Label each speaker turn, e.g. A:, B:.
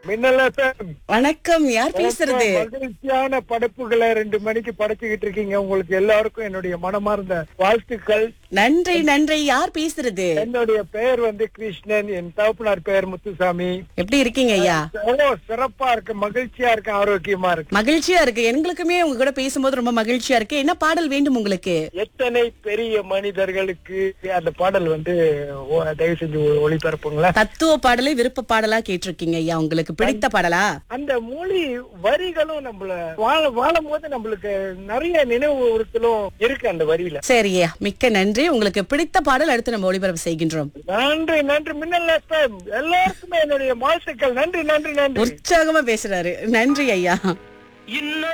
A: மின்னல் FM.
B: வணக்கம் யார் பேசுறது
A: மகிழ்ச்சியான படைப்புகளை ரெண்டு மணிக்கு படைச்சுக்கிட்டு இருக்கீங்க உங்களுக்கு எல்லாருக்கும் என்னுடைய மனமார்ந்த வாழ்த்துக்கள்
B: நன்றி நன்றி யார் பேசுறது
A: என்னுடைய பெயர் வந்து கிருஷ்ணன் என் தகப்பனார் பெயர் முத்துசாமி
B: எப்படி இருக்கீங்க ஐயா
A: ஓ சிறப்பா இருக்கு மகிழ்ச்சியா இருக்கு ஆரோக்கியமா இருக்கு
B: மகிழ்ச்சியா இருக்கு எங்களுக்குமே உங்க கூட பேசும்போது ரொம்ப மகிழ்ச்சியா இருக்கு என்ன பாடல் வேண்டும் உங்களுக்கு
A: எத்தனை பெரிய மனிதர்களுக்கு அந்த பாடல் வந்து ஓ- தயவு செஞ்சு ஒ- ஒளிபரப்புங்களேன்
B: தத்துவ பாடலை விருப்ப பாடலா கேட்டிருக்கீங்க ஐயா உங்களுக்கு பிடித்த பாடலா
A: அந்த மொழி வரிகளும் நம்மள வாழ வாழும் போது நம்மளுக்கு நிறைய நினைவு உறுத்தலும் இருக்கு அந்த வரியில
B: சரி ஐயா மிக்க நன்றி உங்களுக்கு பிடித்த பாடல் அடுத்து நம்ம ஒளிபரப்பு செய்கின்றோம்
A: நன்றி நன்றி மின்னல் FM. எல்லாருக்குமே என்னுடைய வாழ்த்துக்கள் நன்றி நன்றி நன்றி
B: உற்சாகமா பேசுறாரு நன்றி ஐயா
A: இன்னும்